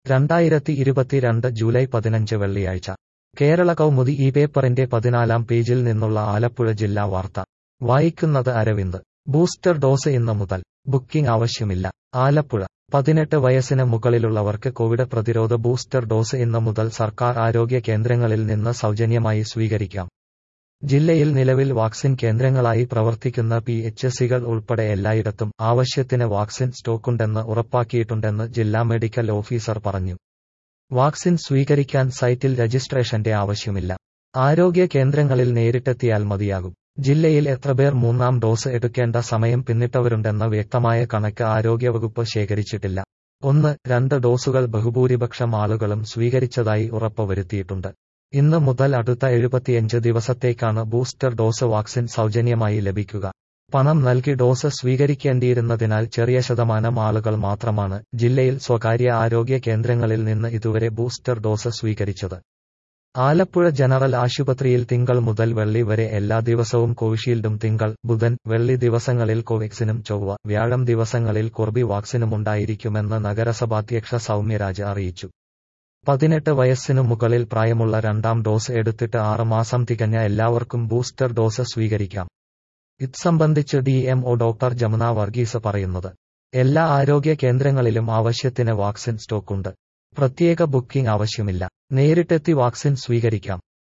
രണ്ടായിരത്തി ഇരുപത്തിരണ്ട് ജൂലൈ പതിനഞ്ച് വെള്ളിയാഴ്ച കേരള കൗമുദി ഈ പേപ്പറിന്റെ പതിനാലാം പേജിൽ നിന്നുള്ള ആലപ്പുഴ ജില്ലാ വാർത്ത വായിക്കുന്നത് അരവിന്ദ് ബൂസ്റ്റർ ഡോസ് ഇന്ന് മുതൽ ബുക്കിംഗ് ആവശ്യമില്ല ആലപ്പുഴ പതിനെട്ട് വയസ്സിന് മുകളിലുള്ളവർക്ക് കോവിഡ് പ്രതിരോധ ബൂസ്റ്റർ ഡോസ് ഇന്ന് മുതൽ സർക്കാർ ആരോഗ്യ കേന്ദ്രങ്ങളിൽ നിന്ന് സൗജന്യമായി സ്വീകരിക്കാം ജില്ലയിൽ നിലവിൽ വാക്സിൻ കേന്ദ്രങ്ങളായി പ്രവർത്തിക്കുന്ന പി എച്ച് സികൾ ഉൾപ്പെടെ എല്ലായിടത്തും ആവശ്യത്തിന് വാക്സിൻ സ്റ്റോക്കുണ്ടെന്ന് ഉറപ്പാക്കിയിട്ടുണ്ടെന്ന് ജില്ലാ മെഡിക്കൽ ഓഫീസർ പറഞ്ഞു വാക്സിൻ സ്വീകരിക്കാൻ സൈറ്റിൽ രജിസ്ട്രേഷന്റെ ആവശ്യമില്ല ആരോഗ്യ കേന്ദ്രങ്ങളിൽ നേരിട്ടെത്തിയാൽ മതിയാകും ജില്ലയിൽ എത്രപേർ മൂന്നാം ഡോസ് എടുക്കേണ്ട സമയം പിന്നിട്ടവരുണ്ടെന്ന വ്യക്തമായ കണക്ക് ആരോഗ്യവകുപ്പ് ശേഖരിച്ചിട്ടില്ല ഒന്ന് രണ്ട് ഡോസുകൾ ബഹുഭൂരിപക്ഷം ആളുകളും സ്വീകരിച്ചതായി ഉറപ്പുവരുത്തിയിട്ടുണ്ട് ഇന്ന് മുതൽ അടുത്ത എഴുപത്തിയഞ്ച് ദിവസത്തേക്കാണ് ബൂസ്റ്റർ ഡോസ് വാക്സിൻ സൗജന്യമായി ലഭിക്കുക പണം നൽകി ഡോസ് സ്വീകരിക്കേണ്ടിയിരുന്നതിനാൽ ചെറിയ ശതമാനം ആളുകൾ മാത്രമാണ് ജില്ലയിൽ സ്വകാര്യ ആരോഗ്യ കേന്ദ്രങ്ങളിൽ നിന്ന് ഇതുവരെ ബൂസ്റ്റർ ഡോസ് സ്വീകരിച്ചത് ആലപ്പുഴ ജനറൽ ആശുപത്രിയിൽ തിങ്കൾ മുതൽ വെള്ളി വരെ എല്ലാ ദിവസവും കോവിഷീൽഡും തിങ്കൾ ബുധൻ വെള്ളി ദിവസങ്ങളിൽ കോവാക്സിനും ചൊവ്വ വ്യാഴം ദിവസങ്ങളിൽ കോർബിവാക്സിനുമുണ്ടായിരിക്കുമെന്ന് നഗരസഭാധ്യക്ഷ സൗമ്യരാജ് അറിയിച്ചു പതിനെട്ട് വയസ്സിനു മുകളിൽ പ്രായമുള്ള രണ്ടാം ഡോസ് എടുത്തിട്ട് ആറ് മാസം തികഞ്ഞ എല്ലാവർക്കും ബൂസ്റ്റർ ഡോസ് സ്വീകരിക്കാം ഇത് സംബന്ധിച്ച് D M O doctor Jamuna Varghese പറയുന്നത് എല്ലാ ആരോഗ്യ കേന്ദ്രങ്ങളിലും ആവശ്യത്തിന് വാക്സിൻ സ്റ്റോക്കുണ്ട് പ്രത്യേക ബുക്കിംഗ് ആവശ്യമില്ല നേരിട്ടെത്തി വാക്സിൻ സ്വീകരിക്കാം